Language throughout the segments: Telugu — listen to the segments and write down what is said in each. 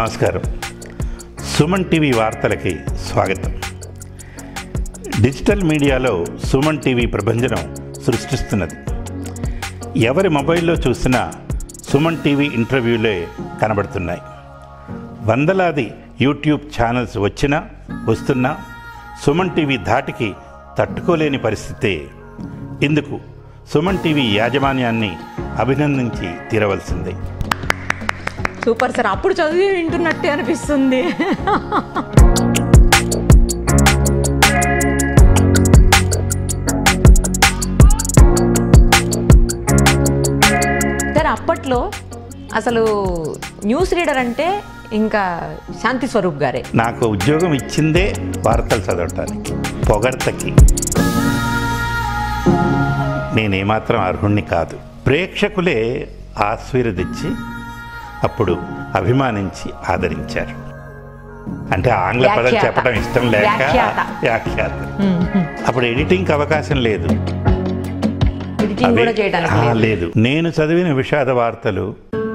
నమస్కారం సుమన్ టీవీ వార్తలకి స్వాగతం డిజిటల్ మీడియాలో సుమన్ టీవీ ప్రభంజనం సృష్టిస్తున్నది ఎవరి మొబైల్లో చూసినా సుమన్ టీవీ ఇంటర్వ్యూలే కనబడుతున్నాయి వందలాది యూట్యూబ్ ఛానల్స్ వచ్చినా వస్తున్నా సుమన్ టీవీ ధాటికి తట్టుకోలేని పరిస్థితే ఇందుకు సుమన్ టీవీ యాజమాన్యాన్ని అభినందించి తీరవలసిందే సూపర్ సార్ అప్పుడు చదివి వింటున్నట్టే అనిపిస్తుంది సార్ అప్పట్లో అసలు న్యూస్ రీడర్ అంటే ఇంకా శాంతి స్వరూప్ గారే నాకు ఉద్యోగం ఇచ్చిందే వార్తలు చదవటానికి పొగడ్తకి నేనేమాత్రం అర్హుణ్ణి కాదు ప్రేక్షకులే ఆశీర్వదించి అప్పుడు అభిమానించి ఆదరించారు అంటే ఆంగ్ల పదం వ్యాఖ్యాత. చెప్పడం ఇష్టం లేక వ్యాఖ్యాత. వ్యాఖ్యాత అప్పుడు ఎడిటింగ్కి అవకాశం లేదు ఎడిటింగ్ అవి- కూడా చేయడానికి ఆ, లేదు. లేదు నేను చదివిన విషాద వార్తలు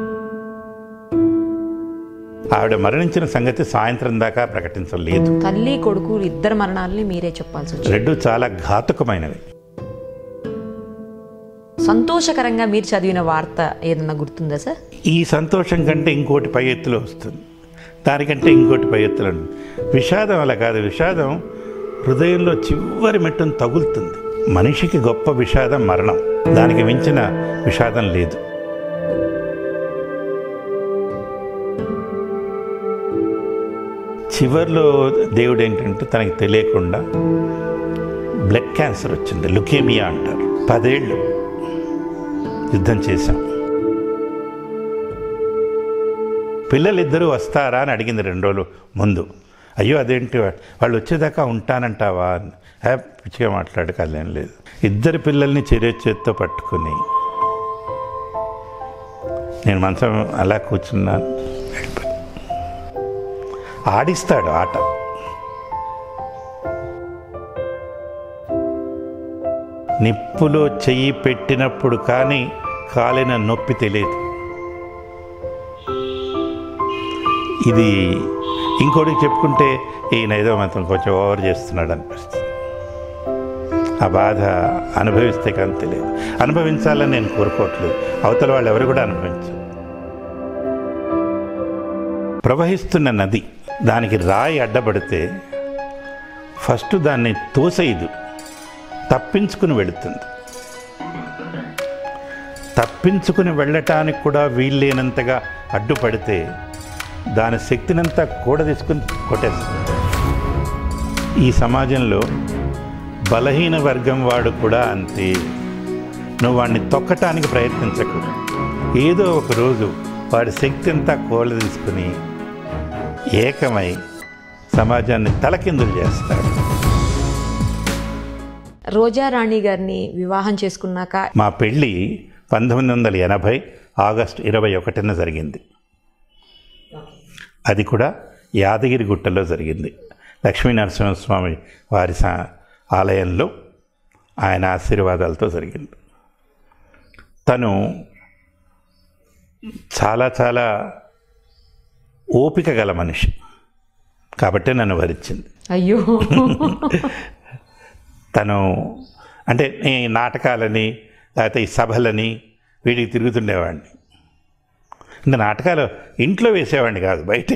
ఆవిడ మరణించిన సంగతి సాయంత్రం దాకా ప్రకటించలేదు తల్లి కొడుకు ఇద్దరు మరణాలని మీరే చెప్పాల్సి వచ్చింది రెండు చాలా ఘాతుకమైనవి సంతోషకరంగా మీరు చదివిన వార్త ఏదన్నా గుర్తుందా సార్ ఈ సంతోషం కంటే ఇంకోటి పై ఎత్తులో వస్తుంది దానికంటే ఇంకోటి పై ఎత్తులో ఉంది. విషాదం అలా కాదు విషాదం హృదయంలో చివరి మెట్టును తగులుతుంది మనిషికి గొప్ప విషాదం మరణం దానికి మించిన విషాదం లేదు చివర్లో దేవుడు ఏంటంటే తనకి తెలియకుండా బ్లడ్ క్యాన్సర్ వచ్చింది లుకేమియా అంటారు పదేళ్ళు యుద్ధం చేశాం పిల్లలిద్దరూ వస్తారా అని అడిగింది రెండు రోజులు ముందు అయ్యో అదేంటి వా- వాళ్ళు వచ్చేదాకా ఉంటానంటావా అని "హే, పిచ్చిగా మాట్లాడు కళ్యాణ్ లేదు ఇద్దరు పిల్లల్ని చెరే చేత్తో పట్టుకుని నేను మంచం అలా కూర్చున్నాను వెళ్ళిపోయి. ఆడిస్తాడు ఆట నిప్పులో చెయ్యి పెట్టినప్పుడు కానీ కాలిన నొప్పి తెలియదు ఇది ఇంకోటికి చెప్పుకుంటే ఈయన ఏదో మాత్రం కొంచెం ఓవర్ చేస్తున్నాడు అనిపిస్తుంది ఆ బాధ అనుభవిస్తే కానీ తెలియదు అనుభవించాలని నేను కోరుకోవట్లేదు అవతల వాళ్ళు ఎవరు కూడా అనుభవించరు ప్రవహిస్తున్న నది దానికి రాయి అడ్డపడితే ఫస్ట్ దాన్ని తోసేయదు తప్పించుకుని వెళుతుంది తప్పించుకుని వెళ్ళటానికి కూడా వీల్లేనంతగా అడ్డుపడితే దాని శక్తినంతా కూడా తీసుకుని కొట్టేస్తుంది ఈ సమాజంలో బలహీన వర్గం వాడు కూడా అంతే నువ్వు వాడిని తొక్కటానికి ప్రయత్నించకు ఏదో ఒక రోజు వాడి శక్తి అంతా కోళ్ళ తీసుకుని ఏకమై సమాజాన్ని తలకిందులు చేస్తాడు రోజా రాణి గారిని వివాహం చేసుకున్నాక మా పెళ్ళి పంతొమ్మిది వందల ఎనభై ఆగస్టు ఇరవై ఒకటిన జరిగింది అది కూడా యాదగిరి గుట్టలో జరిగింది లక్ష్మీ నరసింహస్వామి వారి సా ఆలయంలో ఆయన ఆశీర్వాదాలతో జరిగింది తను చాలా చాలా ఓపిక గల మనిషి కాబట్టే నన్ను వరించింది అయ్యో తను అంటే ఈ నాటకాలని లేకపోతే ఈ సభలని వీటికి తిరుగుతుండేవాడిని ఇంకా నాటకాలు ఇంట్లో వేసేవాడిని కాదు బయటే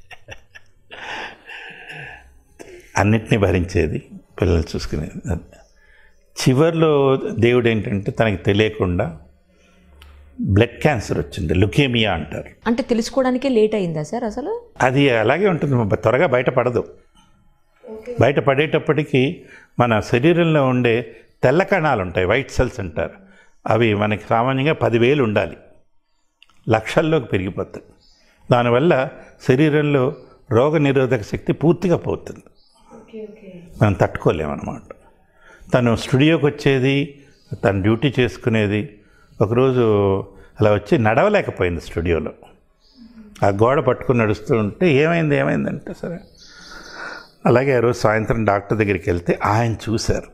అన్నిటినీ భరించేది పిల్లల్ని చూసుకునేది చివర్లో దేవుడు ఏంటంటే తనకి తెలియకుండా బ్లడ్ క్యాన్సర్ వచ్చింది లుకేమియా అంటారు అంటే తెలుసుకోవడానికే లేట్ అయిందా సార్ అసలు అది అలాగే ఉంటుంది మ- త్వరగా బయటపడదు బయట పడేటప్పటికి మన శరీరంలో ఉండే తెల్ల కణాలు ఉంటాయి వైట్ సెల్స్ అంటారు అవి మనకి సామాన్యంగా పదివేలు ఉండాలి లక్షల్లోకి పెరిగిపోతాయి దానివల్ల శరీరంలో రోగ నిరోధక శక్తి పూర్తిగా పోతుంది మనం తట్టుకోలేమన్నమాట తను స్టూడియోకి వచ్చేది తను డ్యూటీ చేసుకునేది ఒకరోజు అలా వచ్చి నడవలేకపోయింది స్టూడియోలో ఆ గోడ పట్టుకుని నడుస్తూ ఉంటే ఏమైంది ఏమైందంటే సరే అలాగే ఆ రోజు సాయంత్రం డాక్టర్ దగ్గరికి వెళ్తే ఆయన చూశారు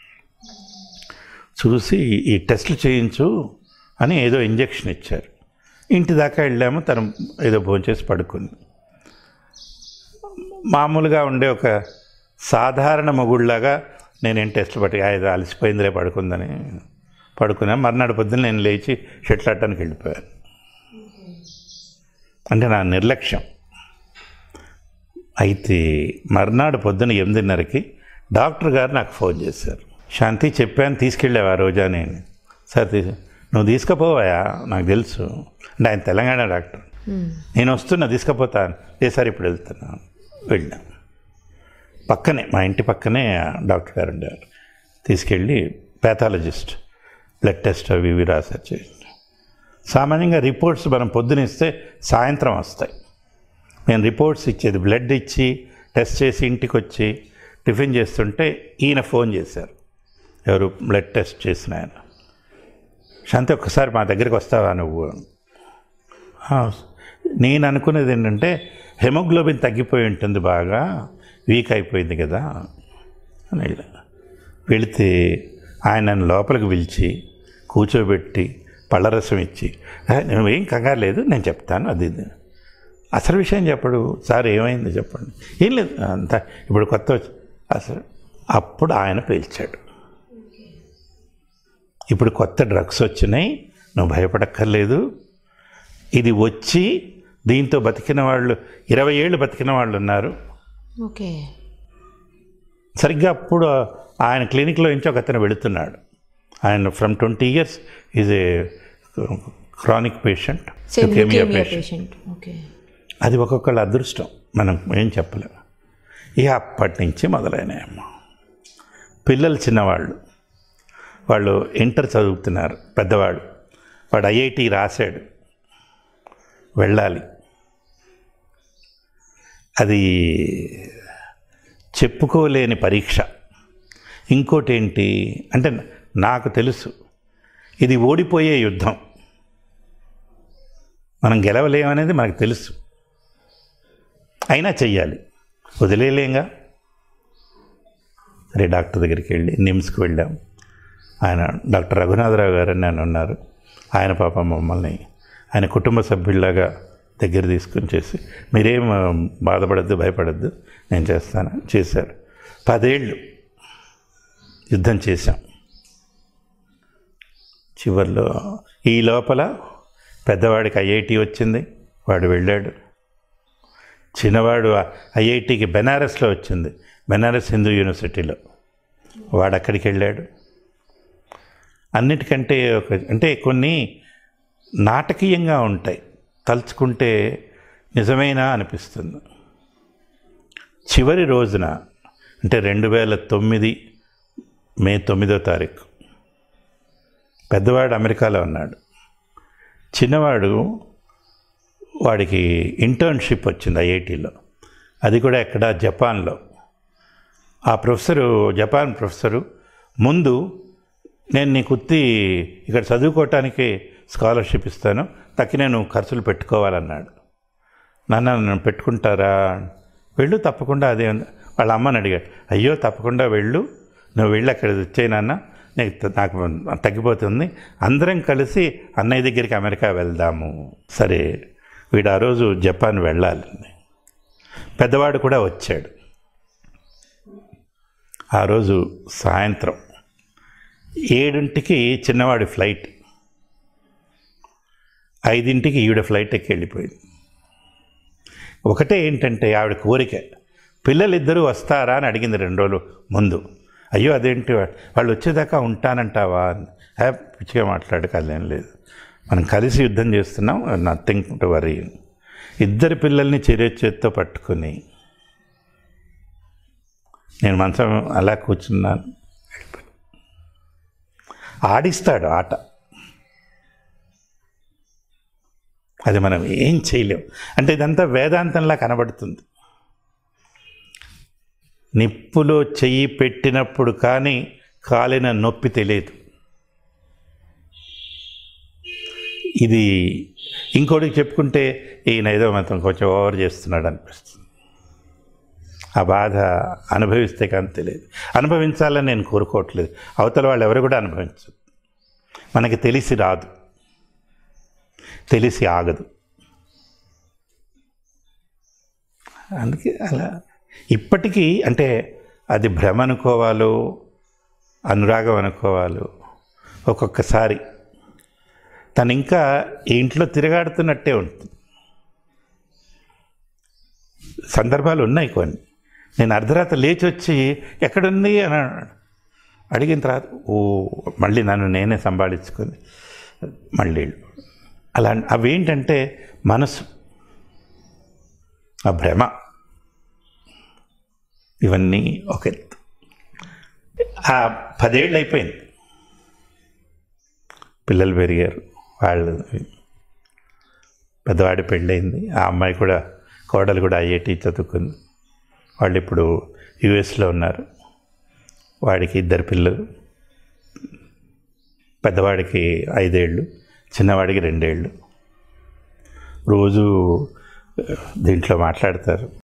చూసి ఈ టెస్ట్లు చేయించు అని ఏదో ఇంజెక్షన్ ఇచ్చారు ఇంటి దాకా వెళ్ళాము తను ఏదో భోంచేసి పడుకుంది మామూలుగా ఉండే ఒక సాధారణ మొగుళ్ళలాగా నేనేం టెస్ట్ పట్టి అది అలసిపోయిందిలే పడుకుందని పడుకున్నా మర్నాడు పొద్దున్న నేను లేచి షెట్లు ఆడటానికి వెళ్ళిపోయాను అంటే నా నిర్లక్ష్యం అయితే మర్నాడు పొద్దున ఎనిమిదిన్నరకి డాక్టర్ గారు నాకు ఫోన్ చేశారు శాంతి చెప్పాను తీసుకెళ్ళావా రోజా నేను సార్ తీ నువ్వు తీసుకుపోవాయా నాకు తెలుసు అంటే ఆయన తెలంగాణ డాక్టర్ నేను వస్తున్నా తీసుకుపోతాను ఏ సార్ ఇప్పుడు వెళ్తున్నాను వెళ్ళాం పక్కనే మా ఇంటి పక్కనే డాక్టర్ గారు ఉండేవారు తీసుకెళ్ళి ప్యాథాలజిస్ట్ బ్లడ్ టెస్ట్ అవి ఇవి రాశారు చేసి సామాన్యంగా రిపోర్ట్స్ మనం పొద్దున ఇస్తే సాయంత్రం వస్తాయి నేను రిపోర్ట్స్ ఇచ్చేది బ్లడ్ ఇచ్చి టెస్ట్ చేసి ఇంటికి వచ్చి టిఫిన్ చేస్తుంటే ఈయన ఫోన్ చేశారు ఎవరు బ్లడ్ టెస్ట్ చేసిన ఆయన శాంతి ఒక్కసారి మా దగ్గరికి వస్తావా నువ్వు "ఆ, నేను అనుకునేది ఏంటంటే హెమోగ్లోబిన్ తగ్గిపోయి ఉంటుంది బాగా వీక్ అయిపోయింది కదా అని వెళ్ళా వెళితే ఆయన నన్ను లోపలికి పిలిచి కూర్చోబెట్టి పళ్ళరసం ఇచ్చి "ఆ, నువ్వేం కంగారు లేదు నేను చెప్తాను అది ఇది." అసలు విషయం చెప్పడు సార్ ఏమైంది చెప్పండి ఏం లేదు అంత ఇప్పుడు కొత్త వచ్చి అసలు అప్పుడు ఆయన పేల్చాడు ఇప్పుడు కొత్త డ్రగ్స్ వచ్చినాయి నువ్వు భయపడక్కర్లేదు ఇది వచ్చి దీంతో బతికిన వాళ్ళు ఇరవై ఏళ్ళు బతికిన వాళ్ళు ఉన్నారు ఓకే సరిగ్గా అప్పుడు ఆయన క్లినిక్లో నుంచి ఒక అతను వెళుతున్నాడు ఆయన from twenty years is a chronic patient same leukaemia leukaemia patient patient okay అది ఒక్కొక్కళ్ళ అదృష్టం మనం ఏం చెప్పలేము ఇక అప్పటి నుంచి మొదలైనాయమ్మ పిల్లలు చిన్నవాళ్ళు వాళ్ళు ఇంటర్ చదువుతున్నారు పెద్దవాడు వాడు ఐఐటి రాశాడు వెళ్ళాలి అది చెప్పుకోలేని పరీక్ష ఇంకోటి ఏంటి అంటే నాకు తెలుసు ఇది ఓడిపోయే యుద్ధం మనం గెలవలేమనేది మనకు తెలుసు అయినా చెయ్యాలి వదిలేయలేంగా సరే డాక్టర్ దగ్గరికి వెళ్ళి నిమ్స్కి వెళ్ళాం ఆయన డాక్టర్ రఘునాథరావు గారు అని ఆయన ఉన్నారు ఆయన పాప మమ్మల్ని ఆయన కుటుంబ సభ్యుల్లాగా దగ్గర తీసుకుని చేసి మీరేం ఆ, బాధపడద్దు భయపడద్దు నేను చేస్తాను చేశారు పదేళ్ళు యుద్ధం చేశాం చివరిలో ఈ లోపల పెద్దవాడికి ఐఐటి వచ్చింది వాడు వెళ్ళాడు చిన్నవాడు ఐఐటికి బెనారస్లో వచ్చింది బెనారస్ హిందూ యూనివర్సిటీలో వాడు అక్కడికి వెళ్ళాడు అన్నిటికంటే ఒక అంటే కొన్ని నాటకీయంగా ఉంటాయి తలుచుకుంటే నిజమేనా అనిపిస్తుంది చివరి రోజున అంటే రెండు వేల తొమ్మిది మే తొమ్మిదో తారీఖు పెద్దవాడు అమెరికాలో ఉన్నాడు చిన్నవాడు వాడికి ఇంటర్న్షిప్ వచ్చింది ఐఐటిలో అది కూడా ఎక్కడ జపాన్లో ఆ ప్రొఫెసరు జపాన్ ప్రొఫెసరు ముందు నేను నీకు ఉత్తి ఇక్కడ చదువుకోవటానికి స్కాలర్షిప్ ఇస్తాను తక్కి నేను ఖర్చులు పెట్టుకోవాలన్నాడు నాన్న నన్ను పెట్టుకుంటారా వెళ్ళు తప్పకుండా అదే ఉంది. వాళ్ళ అమ్మని అడిగాడు అయ్యో తప్పకుండా వెళ్ళు నువ్వు వెళ్ళి అక్కడ వచ్చాయి నాన్న నీకు త- నాకు తగ్గిపోతుంది అందరం కలిసి అన్నయ్య దగ్గరికి అమెరికా వెళ్దాము సరే వీడు ఆ రోజు జపాన్ వెళ్ళాలి పెద్దవాడు కూడా వచ్చాడు ఆ రోజు సాయంత్రం ఏడింటికి చిన్నవాడి ఫ్లైట్ ఐదింటికి ఈవిడ ఫ్లైట్ ఎక్కి వెళ్ళిపోయింది ఒకటే ఏంటంటే ఆవిడ కోరిక పిల్లలిద్దరూ వస్తారా అని అడిగింది రెండు రోజులు ముందు అయ్యో అదేంటి వా- వాళ్ళు వచ్చేదాకా ఉంటానంటావా అని. "హే, పిచ్చిగా మాట్లాడు కళ్యాణ లేదు మనం కలిసి యుద్ధం చేస్తున్నాం నథింగ్ టు వరీ ఇద్దరు పిల్లల్ని చెరే చేత్తో పట్టుకుని నేను మంచం అలా కూర్చున్నాను వెళ్ళిపోయాను. ఆడిస్తాడు ఆట అది మనం ఏం చేయలేం అంటే ఇదంతా వేదాంతంలా కనబడుతుంది నిప్పులో చెయ్యి పెట్టినప్పుడు కానీ కాలిన నొప్పి తెలియదు ఇది ఇంకోటికి చెప్పుకుంటే ఈయన ఏదో మాత్రం కొంచెం ఓవర్ చేస్తున్నాడు అనిపిస్తుంది ఆ బాధ అనుభవిస్తే కానీ తెలియదు అనుభవించాలని నేను కోరుకోవట్లేదు అవతల వాళ్ళు ఎవరు కూడా అనుభవించదు మనకి తెలిసి రాదు తెలిసి ఆగదు అందుకే అలా ఇప్పటికీ అంటే అది భ్రమ అనుకోవాలో అనురాగం అనుకోవాలో ఒక్కొక్కసారి తను ఇంకా ఈ ఇంట్లో తిరగాడుతున్నట్టే ఉంటుంది సందర్భాలు ఉన్నాయి కొన్ని నేను అర్ధరాత్రి లేచి వచ్చి ఎక్కడుంది అని అన్నాడు. అడిగిన తర్వాత ఓ మళ్ళీ నన్ను నేనే సంభాళించుకొని మళ్ళీ అలా అవేంటంటే మనసు ఆ భ్రమ ఇవన్నీ ఒక ఎత్తు ఆ పదేళ్ళు అయిపోయింది పిల్లలు పెరిగారు వాళ్ళు పెద్దవాడి పెళ్ళయింది ఆ అమ్మాయి కూడా కోడలు కూడా ఐఐటి చదువుకుంది వాళ్ళు ఇప్పుడు యుఎస్లో ఉన్నారు వాడికి ఇద్దరు పిల్లలు పెద్దవాడికి ఐదేళ్ళు చిన్నవాడికి రెండేళ్ళు రోజు దీంట్లో మాట్లాడతారు